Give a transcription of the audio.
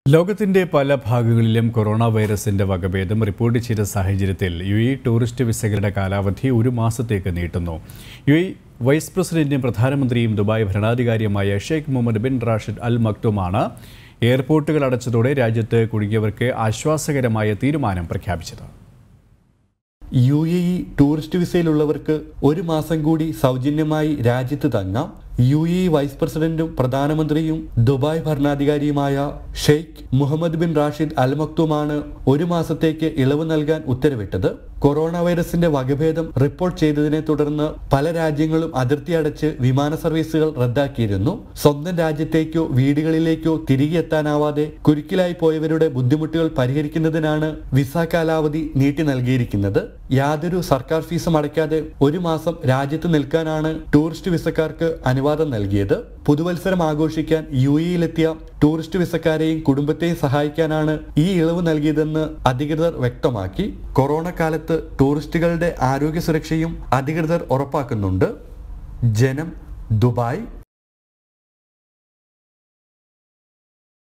ലോകത്തിന്റെ പല ഭാഗങ്ങളിലും കൊറോണ വൈറസിന്റെ വകഭേദം റിപ്പോർട്ട് ചെയ്ത സാഹചര്യത്തിൽ യു എ ടൂറിസ്റ്റ് വിസകളുടെ കാലാവധി ഒരു മാസത്തേക്ക് നീട്ടുന്നു യു എ വൈസ് പ്രസിഡന്റും പ്രധാനമന്ത്രിയും ദുബായ് ഭരണാധികാരിയുമായ Sheikh Mohammed bin Rashid Al മക്തുമാണ് എയർപോർട്ടുകൾ അടച്ചതോടെ രാജ്യത്ത് കുടുങ്ങിയവർക്ക് ആശ്വാസകരമായ തീരുമാനം പ്രഖ്യാപിച്ചത് യു എ ഇ ടൂറിസ്റ്റ് വിസയിലുള്ളവർക്ക് ഒരു മാസം കൂടി സൗജന്യമായി രാജ്യത്ത് തങ്ങാം യു എ ഇ വൈസ് പ്രസിഡന്റും പ്രധാനമന്ത്രിയും ദുബായ് ഭരണാധികാരിയുമായ Sheikh Mohammed bin Rashid Al മക്തുമാണ് ഒരു മാസത്തേക്ക് ഇളവ് നൽകാൻ ഉത്തരവിട്ടത് കൊറോണ വൈറസിന്റെ വകഭേദം റിപ്പോർട്ട് ചെയ്തതിനെ തുടർന്ന് പല രാജ്യങ്ങളും അതിർത്തി അടച്ച് വിമാന സർവീസുകൾ റദ്ദാക്കിയിരുന്നു സ്വന്തം രാജ്യത്തേക്കോ വീടുകളിലേക്കോ തിരികെ എത്താനാവാതെ കുരുക്കിലായി പോയവരുടെ ബുദ്ധിമുട്ടുകൾ പരിഹരിക്കുന്നതിനാണ് വിസ കാലാവധി നീട്ടി നൽകിയിരിക്കുന്നത് യാതൊരു സർക്കാർ ഫീസും അടയ്ക്കാതെ ഒരു മാസം രാജ്യത്ത് നിൽക്കാനാണ് ടൂറിസ്റ്റ് വിസക്കാർക്ക് അനുവാദം നൽകിയത് പുതുവത്സരം ആഘോഷിക്കാൻ യു എയിലെത്തിയ ടൂറിസ്റ്റ് വിസക്കാരെയും കുടുംബത്തെയും സഹായിക്കാനാണ് ഈ ഇളവ് നൽകിയതെന്ന് അധികൃതർ വ്യക്തമാക്കി കൊറോണ കാലത്ത് ടൂറിസ്റ്റുകളുടെ ആരോഗ്യ സുരക്ഷയും അധികൃതർ ഉറപ്പാക്കുന്നുണ്ട് ജനം ദുബായ്